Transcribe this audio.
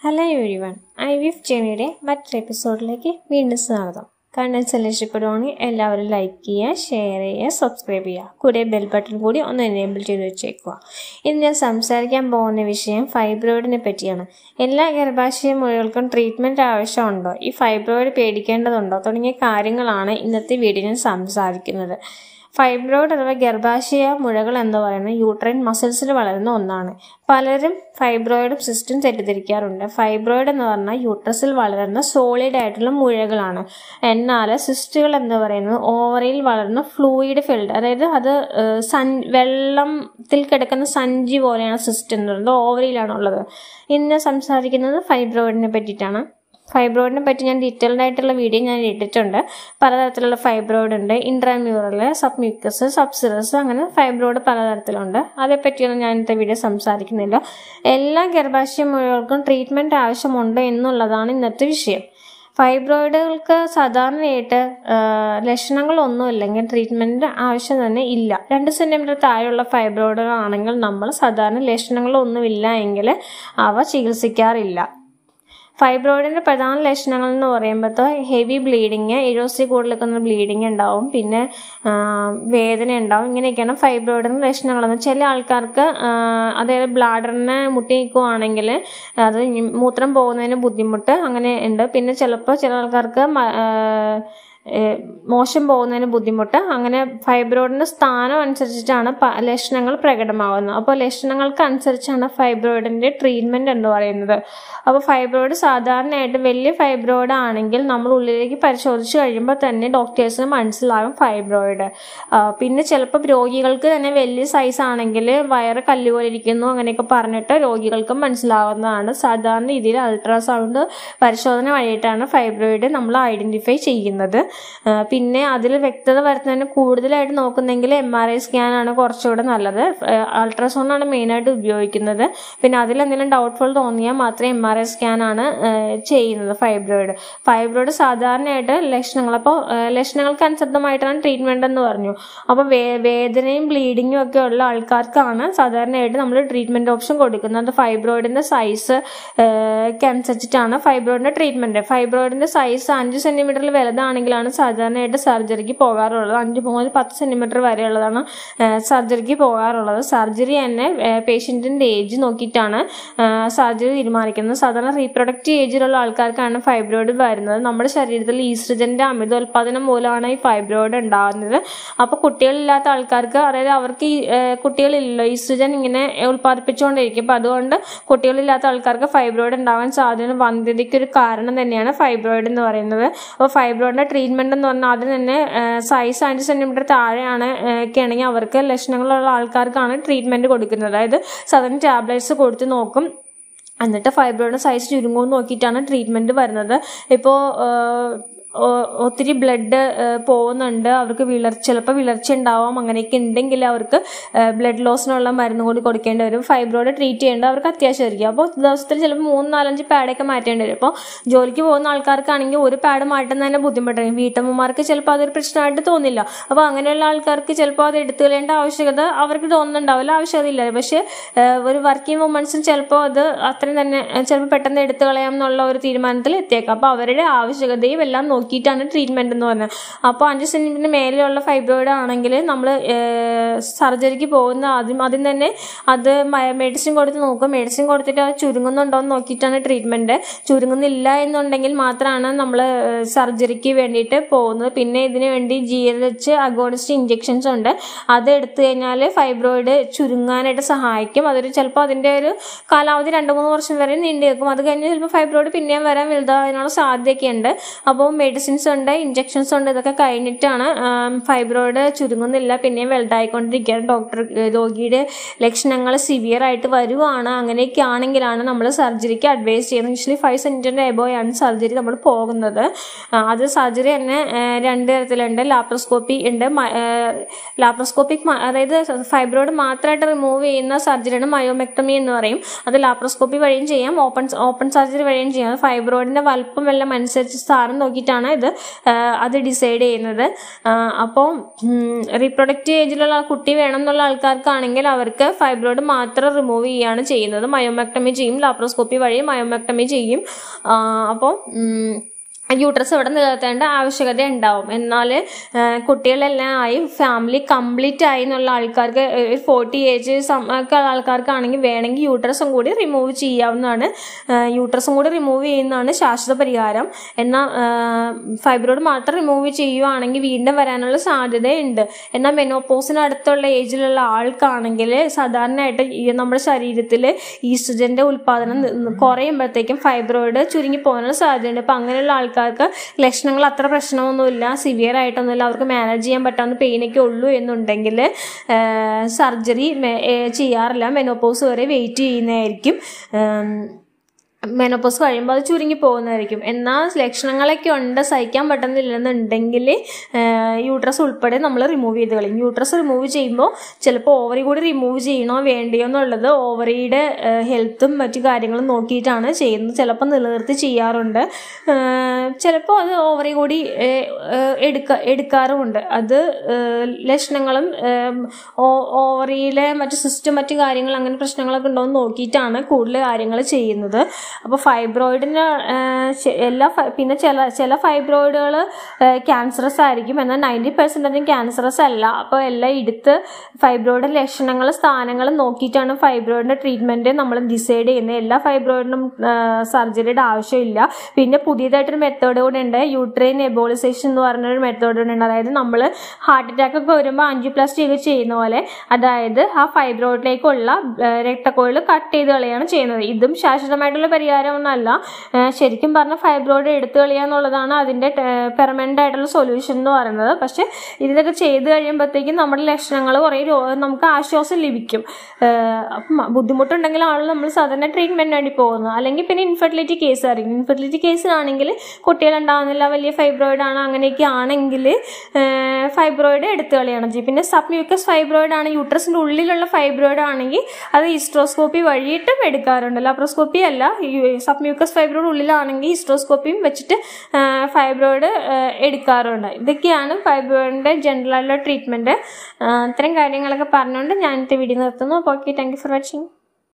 hello everyone I V F ജേണിയുടെ മറ്റൊരു എപ്പിസോഡിലേക്ക് വീണ്ടും സ്വാഗതം കണ്ടൻസ് ഇഷ്ടപ്പെടുവാണെങ്കിൽ എല്ലാവരും ലൈക്ക് ചെയ്യുക ഷെയർ ചെയ്യുക സബ്സ്ക്രൈബ് ചെയ്യുക കൂടെ ബെൽ ബട്ടൺ കൂടി ഒന്ന് എനേബിൾ ചെയ്ത് വെച്ചേക്കുക ഇന്ന് ഞാൻ സംസാരിക്കാൻ പോകുന്ന വിഷയം ഫൈബ്രോയിഡിനെ പറ്റിയാണ് എല്ലാ ഗർഭാശയ മുഴകൾക്കും ട്രീറ്റ്മെൻറ്റ് ആവശ്യമുണ്ടോ ഈ ഫൈബ്രോയിഡ് പേടിക്കേണ്ടതുണ്ടോ തുടങ്ങിയ കാര്യങ്ങളാണ് ഇന്നത്തെ വീഡിയോ ഞാൻ സംസാരിക്കുന്നത് ഫൈബ്രോയിഡ് അഥവാ ഗർഭാശയ മുഴകൾ എന്ന് പറയുന്നത് യൂട്രൈൻ മസിൽസിൽ വളരുന്ന ഒന്നാണ് പലരും ഫൈബ്രോയിഡും സിസ്റ്റും തെറ്റിദ്ധരിക്കാറുണ്ട് ഫൈബ്രോയിഡ് എന്ന് പറഞ്ഞാൽ യൂട്രസിൽ വളരുന്ന സോളിഡ് ആയിട്ടുള്ള മുഴകളാണ് എന്നാൽ സിസ്റ്റുകൾ എന്ന് പറയുന്നത് ഓവറിയിൽ വളരുന്ന ഫ്ലൂയിഡ് ഫിൽഡ് അതായത് അത് ഏഹ്, സൻ വെള്ളത്തിൽ കിടക്കുന്ന സഞ്ചി പോലെയാണ് സിസ്റ്റ് എന്ന് പറയുന്നത് ഓവറിയിലാണ് ഉള്ളത് ഇന്ന് സംസാരിക്കുന്നത് ഫൈബ്രോയിഡിനെ പറ്റിയിട്ടാണ് ഫൈബ്രോയിഡിനെ പറ്റി ഞാൻ ഡീറ്റെയിൽഡ് ആയിട്ടുള്ള വീഡിയോ ഞാൻ ഇട്ടിട്ടുണ്ട് പലതരത്തിലുള്ള ഫൈബ്രോയിഡ് ഉണ്ട് ഇൻട്രാമ്യൂറൽ സബ് മ്യൂക്കസ് സബ്സിറസ് അങ്ങനെ ഫൈബ്രോയിഡ് പലതരത്തിലുണ്ട് അതേപ്പറ്റിയൊന്നും ഞാൻ ഇന്നത്തെ വീഡിയോ സംസാരിക്കുന്നില്ല എല്ലാ ഗർഭാശയ മുഴകൾക്കും ട്രീറ്റ്മെൻറ്റ് ആവശ്യമുണ്ടോ എന്നുള്ളതാണ് ഇന്നത്തെ വിഷയം ഫൈബ്രോയിഡുകൾക്ക് സാധാരണയായിട്ട് ആ, ലക്ഷണങ്ങളൊന്നും ഇല്ലെങ്കിൽ ട്രീറ്റ്മെൻറ്റ് ആവശ്യം തന്നെ ഇല്ല രണ്ട് സെൻറ്റിമീറ്റർ താഴെയുള്ള ഫൈബ്രോയിഡുകളാണെങ്കിൽ നമ്മൾ സാധാരണ ലക്ഷണങ്ങളൊന്നുമില്ല എങ്കിൽ അവ ചികിത്സിക്കാറില്ല ഫൈബ്രോയിഡിന്റെ പ്രധാന ലക്ഷണങ്ങൾ എന്ന് പറയുമ്പോൾ ഹെവി ബ്ലീഡിങ് എഴുപത്തി കൂടുതൽ ബ്ലീഡിങ് ഉണ്ടാവും പിന്നെ ആ, വേദന ഉണ്ടാവും ഇങ്ങനെയൊക്കെയാണ് ഫൈബ്രോയിഡിന്റെ ലക്ഷണങ്ങളെന്ന് ചില ആൾക്കാർക്ക് ആ, അതായത് ബ്ലാഡറിനെ മുട്ടി നിൽക്കുവാണെങ്കിൽ അത് ഇ- മൂത്രം പോകുന്നതിന് ബുദ്ധിമുട്ട് അങ്ങനെ ഉണ്ട് പിന്നെ ചിലപ്പോൾ ചില ആൾക്കാർക്ക് മ- ആ, ഏഹ് മോശം പോകുന്നതിന് ബുദ്ധിമുട്ട് അങ്ങനെ ഫൈബ്രോയിഡിന്റെ സ്ഥാനം അനുസരിച്ചിട്ടാണ് പ- ലക്ഷണങ്ങൾ പ്രകടമാകുന്നത് അപ്പോൾ ലക്ഷണങ്ങൾക്ക് അനുസരിച്ചാണ് ഫൈബ്രോയിഡിന്റെ ട്രീറ്റ്മെന്റ് എന്ന് പറയുന്നത് അപ്പോൾ ഫൈബ്രോയിഡ് സാധാരണയായിട്ട് വലിയ ഫൈബ്രോയിഡ് ആണെങ്കിൽ നമ്മൾ ഉള്ളിലേക്ക് പരിശോധിച്ച് കഴിയുമ്പോൾ തന്നെ ഡോക്ടേഴ്സിന് മനസ്സിലാകും ഫൈബ്രോയിഡ് ആ, പിന്നെ ചിലപ്പോൾ രോഗികൾക്ക് തന്നെ വലിയ സൈസ് ആണെങ്കിൽ വയറ് കല്ല് പോലെ ഇരിക്കുന്നു അങ്ങനെയൊക്കെ പറഞ്ഞിട്ട് രോഗികൾക്ക് മനസ്സിലാവുന്നതാണ് സാധാരണ രീതിയിൽ അൾട്രാസൗണ്ട് പരിശോധന വഴിയിട്ടാണ് ഫൈബ്രോയിഡ് നമ്മൾ ഐഡന്റിഫൈ ചെയ്യുന്നത് ആ, പിന്നെ അതിൽ വ്യക്തത വരുത്തുന്നതിന് കൂടുതലായിട്ട് നോക്കുന്നെങ്കിൽ എം ആർ ഐ സ്കാൻ ആണ് കുറച്ചുകൂടെ നല്ലത് അൾട്രാസൗണ്ട് ആണ് മെയിനായിട്ട് ഉപയോഗിക്കുന്നത് പിന്നെ അതിൽ എന്തെങ്കിലും ഡൗട്ട്ഫുൾ തോന്നിയാൽ മാത്രമേ എം ആർ ഐ സ്കാൻ ആണ് ആ, ചെയ്യുന്നത് ഫൈബ്രോയിഡ് ഫൈബ്രോയിഡ് സാധാരണയായിട്ട് ലക്ഷണങ്ങൾ അപ്പോൾ ലക്ഷണങ്ങൾക്ക് അനുസൃതമായിട്ടാണ് ട്രീറ്റ്മെന്റ് എന്ന് പറഞ്ഞു അപ്പോൾ വേ വേദനയും ബ്ലീഡിങ്ങും ഒക്കെ ഉള്ള ആൾക്കാർക്കാണ് സാധാരണയായിട്ട് നമ്മൾ ട്രീറ്റ്മെന്റ് ഓപ്ഷൻ കൊടുക്കുന്നത് ഫൈബ്രോയിഡിന്റെ സൈസ് ഒക്കെ അനുസരിച്ചിട്ടാണ് ഫൈബ്രോയിഡിന്റെ ട്രീറ്റ്മെന്റ് ഫൈബ്രോയിഡിന്റെ സൈസ് അഞ്ച് സെന്റിമീറ്ററിൽ വലുതാണെങ്കിലാണ് സാധാരണയായിട്ട് സർജറിക്ക് പോകാറുള്ളത് അഞ്ച് മുതൽ പത്ത് സെന്റിമീറ്റർ വരെയുള്ളതാണ് സർജറിക്ക് പോകാറുള്ളത് സർജറി തന്നെ പേഷ്യന്റിന്റെ ഏജ് നോക്കിയിട്ടാണ് സർജറി തീരുമാനിക്കുന്നത് സാധാരണ റീപ്രൊഡക്റ്റീവ് ഏജിലുള്ള ആൾക്കാർക്കാണ് ഫൈബ്രോയിഡ് വരുന്നത് നമ്മുടെ ശരീരത്തിൽ ഈസ്ട്രജന്റെ അമിതോൽപാദനം മൂലമാണ് ഈ ഫൈബ്രോയിഡ് ഉണ്ടാകുന്നത് അപ്പോൾ കുട്ടികളില്ലാത്ത ആൾക്കാർക്ക് അതായത് അവർക്ക് ഈ ഏഹ്, കുട്ടികളില്ലല്ലോ ഈസ്ട്രജൻ ഇങ്ങനെ ഉൽപ്പാദിപ്പിച്ചുകൊണ്ടിരിക്കും അപ്പോൾ അതുകൊണ്ട് കുട്ടികളില്ലാത്ത ആൾക്കാർക്ക് ഫൈബ്രോയിഡ് ഉണ്ടാവാൻ സാധ്യത വന്ധ്യതയ്ക്ക് ഒരു കാരണം തന്നെയാണ് ഫൈബ്രോയിഡ് എന്ന് പറയുന്നത് അപ്പോൾ ഫൈബ്രോയിഡിന്റെ ട്രീറ്റ്മെന്റ് എന്ന് പറഞ്ഞാൽ ആദ്യം തന്നെ സൈസ് അഞ്ച് സെന്റിമീറ്റർ താഴെയാണ് ഏഹ്, ഒക്കെ ആണെങ്കിൽ അവർക്ക് ലക്ഷണങ്ങളുള്ള ആൾക്കാർക്കാണ് ട്രീറ്റ്മെന്റ് കൊടുക്കുന്നത് അതായത് സാധാരണ ടാബ്ലറ്റ്സ് കൊടുത്ത് നോക്കും എന്നിട്ട് ഫൈബ്രോയിഡ് സൈസ് ചുരുങ്ങുമെന്ന് നോക്കിയിട്ടാണ് ട്രീറ്റ്മെന്റ് വരുന്നത് ഇപ്പോൾ ഒത്തിരി ബ്ലഡ് പോകുന്നുണ്ട് അവർക്ക് വിളർച്ച ചിലപ്പോൾ വിളർച്ച ഉണ്ടാവാം അങ്ങനെയൊക്കെ ഉണ്ടെങ്കിൽ അവർക്ക് ബ്ലഡ് ലോസിനുള്ള മരുന്ന് കൂടി കൊടുക്കേണ്ടി വരും ഫൈബ്രോയിഡ് ട്രീറ്റ് ചെയ്യേണ്ടത് അവർക്ക് അത്യാവശ്യമായിരിക്കും അപ്പോൾ ദിവസത്തിൽ ചിലപ്പോൾ മൂന്ന് നാലഞ്ച് പാഡൊക്കെ മാറ്റേണ്ടി വരും അപ്പോൾ ജോലിക്ക് പോകുന്ന ആൾക്കാർക്കാണെങ്കിൽ ഒരു പാഡ് മാറ്റുന്നതിന് ബുദ്ധിമുട്ടായിരിക്കും വീട്ടമ്മമാർക്ക് ചിലപ്പോൾ അതൊരു പ്രശ്നമായിട്ട് തോന്നില്ല അപ്പോൾ അങ്ങനെയുള്ള ആൾക്കാർക്ക് ചിലപ്പോൾ അത് എടുത്തു കളയേണ്ട ആവശ്യകത അവർക്ക് തോന്നുന്നുണ്ടാവില്ല ആവശ്യകത ഇല്ല പക്ഷേ ഏഹ്, ഒരു വർക്കിംഗ് വുമൻസും ചിലപ്പോൾ അത് അത്രയും തന്നെ ഏഹ്, ചിലപ്പോൾ പെട്ടെന്ന് എടുത്തു കളയാം എന്നുള്ള ഒരു തീരുമാനത്തിൽ എത്തിയേക്കാം അപ്പോൾ അവരുടെ ആവശ്യകതയും എല്ലാം നോക്കിയിട്ടാണ് ട്രീറ്റ്മെന്റ് എന്ന് പറഞ്ഞത് അപ്പോൾ അഞ്ച് സെന്റിമീറ്ററിന് മേലെയുള്ള ഫൈബ്രോയിഡ് ആണെങ്കിൽ നമ്മൾ സർജറിക്ക് പോകുന്ന ആദ്യം ആദ്യം തന്നെ അത് മെഡിസിൻ കൊടുത്ത് നോക്കും മെഡിസിൻ കൊടുത്തിട്ട് അത് ചുരുങ്ങുന്നുണ്ടോ എന്ന് നോക്കിയിട്ടാണ് ട്രീറ്റ്മെന്റ് ചുരുങ്ങുന്നില്ല എന്നുണ്ടെങ്കിൽ മാത്രമാണ് നമ്മൾ സർജറിക്ക് വേണ്ടിയിട്ട് പോകുന്നത് പിന്നെ ഇതിന് വേണ്ടി G L H agonist injections ഉണ്ട് അത് എടുത്തു കഴിഞ്ഞാൽ ഫൈബ്രോയിഡ് ചുരുങ്ങാനായിട്ട് സഹായിക്കും അതൊരു ചിലപ്പോൾ അതിൻ്റെ ഒരു കാലാവധി രണ്ട് മൂന്ന് വർഷം വരെ നീണ്ടു നിൽക്കും അത് കഴിഞ്ഞ് ചിലപ്പോൾ ഫൈബ്രോയിഡ് പിന്നെയും വരാൻ വലുതാകാനുള്ള സാധ്യതയൊക്കെ ഉണ്ട് അപ്പോൾ മെഡിസിൻസ് ഉണ്ട് ഇഞ്ചെക്ഷൻസ് ഉണ്ട് ഇതൊക്കെ കഴിഞ്ഞിട്ടാണ് ഫൈബ്രോയിഡ് ചുരുങ്ങുന്നില്ല പിന്നെയും വലുതായിക്കൊണ്ടിരിക്കുകയാണ് ഡോക്ടർ രോഗിയുടെ ലക്ഷണങ്ങൾ സിവിയർ ആയിട്ട് വരുവാണ് അങ്ങനെയൊക്കെ ആണെങ്കിലാണ് നമ്മൾ സർജറിക്ക് അഡ്വൈസ് ചെയ്യുന്നത് യൂഷ്വലി ഫൈവ് സെൻറ്റിൻ്റെ എബോയാണ് സർജറി നമ്മൾ പോകുന്നത് ആ, അത് സർജറി തന്നെ ആ, രണ്ട് തരത്തിലുണ്ട് ലാപ്രോസ്കോപ്പി ഉണ്ട് ലാപ്രോസ്കോപ്പിക് അതായത് ഫൈബ്രോയിഡ് മാത്രമായിട്ട് റിമൂവ് ചെയ്യുന്ന സർജറിയാണ് മയോമെക്ടമി എന്ന് പറയും അത് ലാപ്രോസ്കോപ്പി വഴിയും ചെയ്യാം ഓപ്പൺ ഓപ്പൺ സർജറി വഴിയും ചെയ്യാം ഫൈബ്രോയിഡിന്റെ വലുപ്പം എല്ലാം അനുസരിച്ച് സ്ഥാനം നോക്കിയിട്ടാണ് ആണ് ഇത് ആ, അത് ഡിസൈഡ് ചെയ്യുന്നത് അപ്പോൾ റീപ്രൊഡക്റ്റീവ് ഏജിലുള്ള കുട്ടി വേണം എന്നുള്ള ആൾക്കാർക്കാണെങ്കിൽ അവർക്ക് ഫൈബ്രോയിഡ് മാത്രം റിമൂവ് ചെയ്യുകയാണ് ചെയ്യുന്നത് മയോമെക്ടമി ചെയ്യും ലാപ്രോസ്കോപ്പി വഴി മയോമെക്ടമി ചെയ്യും അപ്പോൾ യൂട്രസ് ഇവിടെ നിലനിർത്തേണ്ട ആവശ്യകത ഉണ്ടാവും എന്നാൽ കുട്ടികളെല്ലാം ആയി ഫാമിലി കംപ്ലീറ്റ് ആയി എന്നുള്ള ആൾക്കാർക്ക് ഒരു ഫോർട്ടി ഏജ് ഒക്കെ ആൾക്കാർക്കാണെങ്കിൽ വേണമെങ്കിൽ യൂട്രസും കൂടി റിമൂവ് ചെയ്യാവുന്നതാണ് യൂട്രസും കൂടി റിമൂവ് ചെയ്യുന്നതാണ് ശാശ്വത പരിഹാരം എന്നാൽ ഫൈബ്രോയിഡ് മാത്രം റിമൂവ് ചെയ്യുവാണെങ്കിൽ വീണ്ടും വരാനുള്ള സാധ്യതയുണ്ട് എന്നാൽ മെനോപോസിന് അടുത്തുള്ള ഏജിലുള്ള ആൾക്കാണെങ്കിൽ സാധാരണയായിട്ട് ഈ നമ്മുടെ ശരീരത്തിൽ ഈസ്ട്രജന്റെ ഉൽപ്പാദനം നി- കുറയുമ്പോഴത്തേക്കും ഫൈബ്രോയിഡ് ചുരുങ്ങി പോകാനുള്ള സാധ്യതയുണ്ട് അപ്പം അങ്ങനെയുള്ള ആൾക്കാർക്ക് ലക്ഷണങ്ങൾ അത്ര പ്രശ്നമൊന്നുമില്ല സിവിയർ ആയിട്ടൊന്നുമില്ല അവർക്ക് മാനേജ് ചെയ്യാൻ പറ്റാവുന്ന പെയിനൊക്കെ ഉള്ളൂ എന്നുണ്ടെങ്കിൽ സർജറി ചെയ്യാറില്ല മെനോപോസ് വരെ വെയിറ്റ് ചെയ്യുന്നതായിരിക്കും ഉം, മെനോപോസ് കഴിയുമ്പോൾ അത് ചുരുങ്ങി പോകുന്നതായിരിക്കും എന്നാൽ ലക്ഷണങ്ങളൊക്കെ ഉണ്ട് സഹിക്കാൻ പറ്റുന്നില്ലെന്നുണ്ടെങ്കിൽ യൂട്രസ് ഉൾപ്പെടെ നമ്മൾ റിമൂവ് ചെയ്ത് കളയും യൂട്രസ് റിമൂവ് ചെയ്യുമ്പോൾ ചിലപ്പോൾ ഓവറി കൂടി റിമൂവ് ചെയ്യണോ വേണ്ടിയോ എന്നുള്ളത് ഓവറിയുടെ ഹെൽത്തും മറ്റു കാര്യങ്ങളും നോക്കിയിട്ടാണ് ചെയ്യുന്നത് ചിലപ്പോൾ നിലനിർത്തി ചെയ്യാറുണ്ട് ഏഹ് ചിലപ്പോൾ അത് ഓവറി കൂടി ഏഹ്, ഏഹ്, എടുക്ക എടുക്കാറുമുണ്ട് അത് ഏഹ്, ലക്ഷണങ്ങളും ഏഹ്, ഓ- ഓവറിയിലെ മറ്റു സിസ്റ്റം മറ്റു കാര്യങ്ങൾ അങ്ങനെ പ്രശ്നങ്ങളൊക്കെ ഉണ്ടോ എന്ന് നോക്കിയിട്ടാണ് കൂടുതൽ കാര്യങ്ങൾ ചെയ്യുന്നത് അപ്പോൾ ഫൈബ്രോയിഡിന് എല്ലാ ഫ- പിന്നെ ചില ചില ഫൈബ്രോയിഡുകൾ ക്യാൻസറസ് ആയിരിക്കും എന്നാൽ നയൻറ്റി പെർസെൻറ്റേജും ക്യാൻസറസ് അല്ല അപ്പോൾ എല്ലാം എടുത്ത് ഫൈബ്രോയിഡ് ലക്ഷണങ്ങൾ സ്ഥാനങ്ങൾ നോക്കിയിട്ടാണ് ഫൈബ്രോയിഡിൻ്റെ ട്രീറ്റ്മെൻറ്റ് നമ്മൾ ഡിസൈഡ് ചെയ്യുന്നത് എല്ലാ ഫൈബ്രോയിഡിനും സർജറിയുടെ ആവശ്യമില്ല പിന്നെ പുതിയതായിട്ടൊരു മെത്തേഡ് കൂടെ ഉണ്ട് യൂട്രൈൻ എബോളിസേഷൻ എന്ന് പറഞ്ഞൊരു മെത്തേഡ് കൂടെ ഉണ്ട് അതായത് നമ്മൾ ഹാർട്ട് അറ്റാക്ക് ഒക്കെ വരുമ്പോൾ ആൻജിയോപ്ലാസ്റ്റി ഒക്കെ ചെയ്യുന്ന പോലെ അതായത് ആ ഫൈബ്രോയിഡിലേക്കുള്ള രക്തക്കൊഴൽ കട്ട് ചെയ്ത് കളയാണ് ചെയ്യുന്നത് ഇതും ശാശ്വതമായിട്ടുള്ള പരിഹാരമൊന്നുമല്ല ആ, ശരിക്കും പറഞ്ഞാൽ ഫൈബ്രോയിഡ് എടുത്തു കളയുക എന്നുള്ളതാണ് അതിൻ്റെ പെർമനൻ്റ് ആയിട്ടുള്ള സൊല്യൂഷൻ എന്ന് പറയുന്നത് പക്ഷെ ഇതൊക്കെ ചെയ്ത് കഴിയുമ്പോഴത്തേക്കും നമ്മുടെ ലക്ഷണങ്ങൾ കുറേ രോ- നമുക്ക് ആശ്വാസം ലഭിക്കും ആ, അപ്പം ബുദ്ധിമുട്ടുണ്ടെങ്കിലാണ് നമ്മൾ സാധാരണ ട്രീറ്റ്മെൻറ്റ് വേണ്ടി പോകുന്നത് അല്ലെങ്കിൽ പിന്നെ ഇൻഫെർട്ടിലിറ്റി കേസ് ആയിരിക്കും ഇൻഫെർട്ടിലിറ്റി കേസിലാണെങ്കിൽ കുട്ടികളുണ്ടാവുന്നില്ല വലിയ ഫൈബ്രോയിഡ് ആണ് അങ്ങനെയൊക്കെ ആണെങ്കിൽ ഫൈബ്രോയിഡ് എടുത്തു കളയണം ചെയ്യും പിന്നെ സബ് മ്യൂക്കസ് ഫൈബ്രോയിഡ് ആണ് യൂട്രസിൻ്റെ ഉള്ളിലുള്ള ഫൈബ്രോയിഡ് ആണെങ്കിൽ അത് ഹിസ്ട്രോസ്കോപ്പി വഴിയിട്ടും എടുക്കാറുണ്ട് ലാപ്രോസ്കോപ്പി അല്ല സബ് മ്യൂക്കസ് ഫൈബ്രോയിഡ് ഉള്ളിലാണെങ്കിൽ ഹിസ്ട്രോസ്കോപ്പിയും വെച്ചിട്ട് ഫൈബ്രോയിഡ് എടുക്കാറുണ്ട് ഇതൊക്കെയാണ് ഫൈബ്രോയിഡിൻ്റെ ജനറൽ ആയിട്ടുള്ള ട്രീറ്റ്മെൻറ്റ് ഇത്തരം കാര്യങ്ങളൊക്കെ പറഞ്ഞുകൊണ്ട് ഞാൻ ഇന്നത്തെ വീഡിയോ നിർത്തുന്നു അപ്പോൾ okay thank you for watching